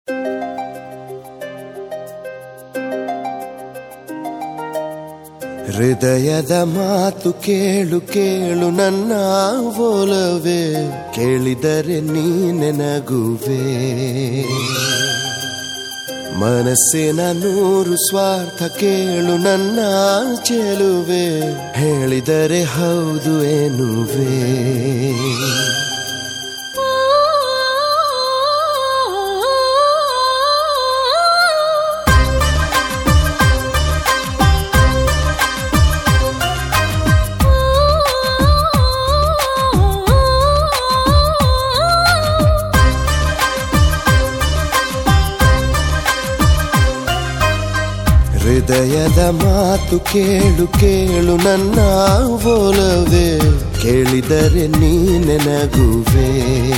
ಹೃದಯದ ಮಾತು ಕೇಳು ಕೇಳು ನನ್ನ ಓಲವೇ ಕೇಳಿದರೆ ನೀನೆ ನಗುವೆ ಮನಸ್ಸಿನ ನೂರು ಸ್ವಾರ್ಥ ಕೇಳು ನನ್ನ ಚೆಲುವೆ ಹೇಳಿದರೆ ಹೌದು ಎನ್ನುವೆ ಹೃದಯದ ಮಾತು ಕೇಳು ಕೇಳು ನನ್ನ ಓಲವೇ ಕೇಳಿದರೆ ನೀನೆ ನಗುವೆ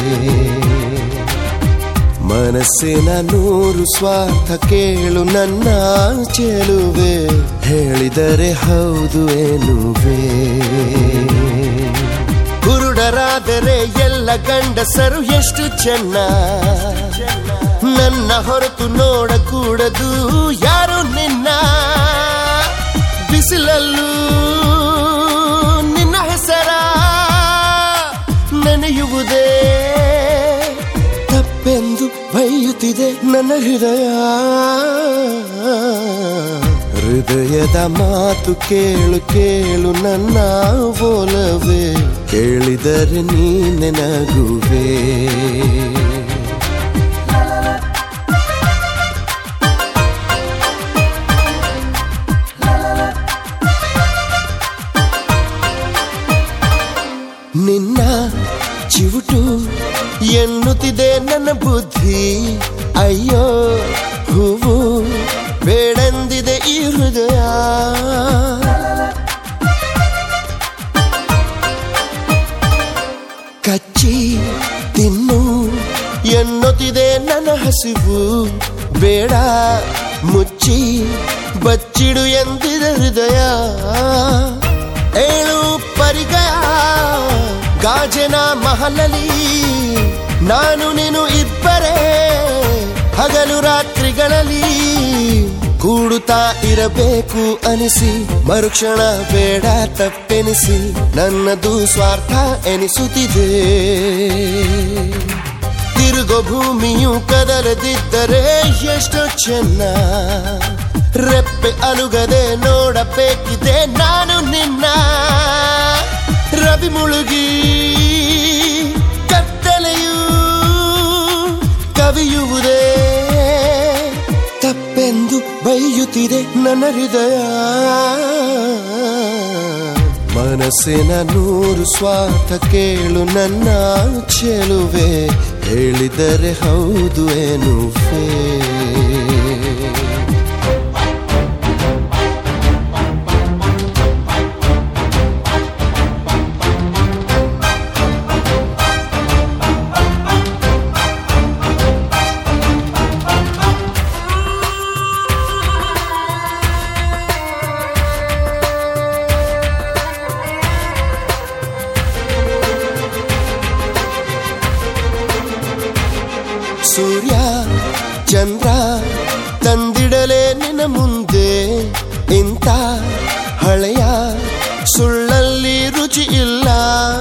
ಮನಸ್ಸಿನ ನೂರು ಸ್ವಾರ್ಥ ಕೇಳು ನನ್ನ ಚೆಲುವೆ ಹೇಳಿದರೆ ಹೌದು ಎನ್ನುವೆ ಕುರುಡರಾದರೆ ಎಲ್ಲ ಗಂಡಸರು ಎಷ್ಟು ಚೆನ್ನ ನನ್ನ ಹೊರತು ನೋಡಕೂಡದು ಯಾರು ನಿನ್ನ ಬಿಸಿಲಲ್ಲೂ ನಿನ್ನ ಹೆಸರ ನೆನೆಯುವುದೇ ತಪ್ಪೆಂದು ಬೈಯುತ್ತಿದೆ ನನ್ನ ಹೃದಯ ಹೃದಯದ ಮಾತು ಕೇಳು ಕೇಳು ನನ್ನ ಓಲವೇ ಕೇಳಿದರೆ ನೀನೆ ನಗುವೆ ನಿನ್ನ ಚಿವುಟು ಎನ್ನುತ್ತಿದೆ ನನ್ನ ಬುದ್ಧಿ ಅಯ್ಯೋ ಹೂವು ಬೇಡೆಂದಿದೆ ಈ ಹೃದಯ ಕಚ್ಚಿ ತಿನ್ನು ಎನ್ನುತ್ತಿದೆ ನನ್ನ ಹಸಿವು ಬೇಡ ಮುಚ್ಚಿ ಬಚ್ಚಿಡು ಎಂದಿದೆ ಹೃದಯ ಏಳು ಪರಿಗಯ ಗಾಜನ ಮಹಲಲಿ ನಾನು ನೀನು ಇಬ್ಬರೇ ಹಗಲು ರಾತ್ರಿಗಳಲ್ಲಿ ಕೂಡುತ್ತಾ ಇರಬೇಕು ಅನಿಸಿ ಮರುಕ್ಷಣ ಬೇಡ ತಪ್ಪೆನಿಸಿ ನನ್ನದು ಸ್ವಾರ್ಥ ಎನಿಸುತ್ತಿದೆ ತಿರುಗೋ ಭೂಮಿಯು ಕದಲದಿದ್ದರೆ ಎಷ್ಟು ಚೆನ್ನ ರೆಪ್ಪೆ ಅಲುಗದೆ ನೋಡಬೇಕಿದೆ ನಾನು ನಿನ್ನ ರವಿ ಮುಳುಗಿ ಕತ್ತಲೆಯು ಕವಿಯುವುದೇ ತಪ್ಪೆಂದು ಬೈಯುತ್ತಿದೆ ನನ್ನ ಹೃದಯ ಮನಸ್ಸಿನ ನೂರು ಸ್ವಾರ್ಥ ಕೇಳು ನನ್ನ ಚೆಲುವೆ ಹೇಳಿದರೆ ಹೌದು ಎನ್ನುವೆ ಸೂರ್ಯ ಚಂದ್ರ ತಂದಿಡಲೇ ನಿನ್ನ ಮುಂದೆ ಇಂಥ ಹಳೆಯ ಸುಳ್ಳಲ್ಲಿ ರುಚಿ ಇಲ್ಲ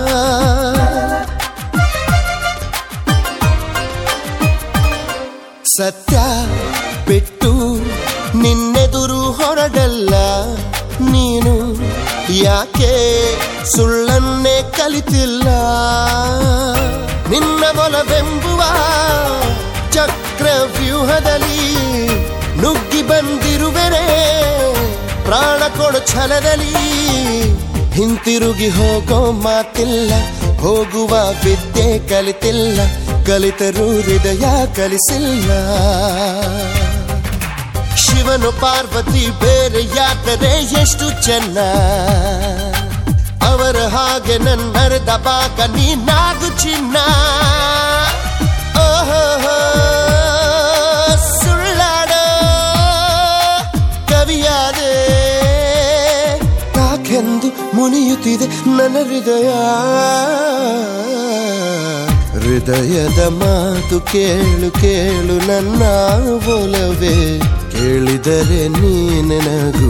ಸತ್ಯ ಬಿಟ್ಟು ನಿನ್ನೆದುರು ಹೊರಡಲ್ಲ ನೀನು ಯಾಕೆ ಸುಳ್ಳನ್ನೇ ಕಲಿತಿಲ್ಲ ನಿನ್ನ ಮೊಲವೆಂಬುವ ಚಕ್ರ ವ್ಯೂಹದಲ್ಲಿ ನುಗ್ಗಿ ಬಂದಿರುವೆನೆ ಪ್ರಾಣ ಕೊಡು ಛಲದಲ್ಲಿ ಹಿಂತಿರುಗಿ ಹೋಗೋ ಮಾತಿಲ್ಲ ಹೋಗುವ ವಿದ್ಯೆ ಕಲಿತಿಲ್ಲ ಕಲಿತರೂ ಹೃದಯ ಕಲಿಸಿಲ್ಲ ಶಿವನು ಪಾರ್ವತಿ ಬೇರೆಯಾದರೆ ಎಷ್ಟು ಚೆನ್ನ ಅವರ ಹಾಗೆ ನನ್ನರದ ಬಾಕ ನೀನಾಗು ಚಿನ್ನ ಓಹೋ ಸುಳ್ಳಾಡೋ ಕವಿಯಾದೆ ಮುನಿಯುತ್ತಿದೆ ನನ್ನ ಹೃದಯ ಹೃದಯದ ಮಾತು ಕೇಳು ಕೇಳು ನನ್ನ ಒಲವೇ ಕೇಳಿದರೆ ನೀನೆನಗು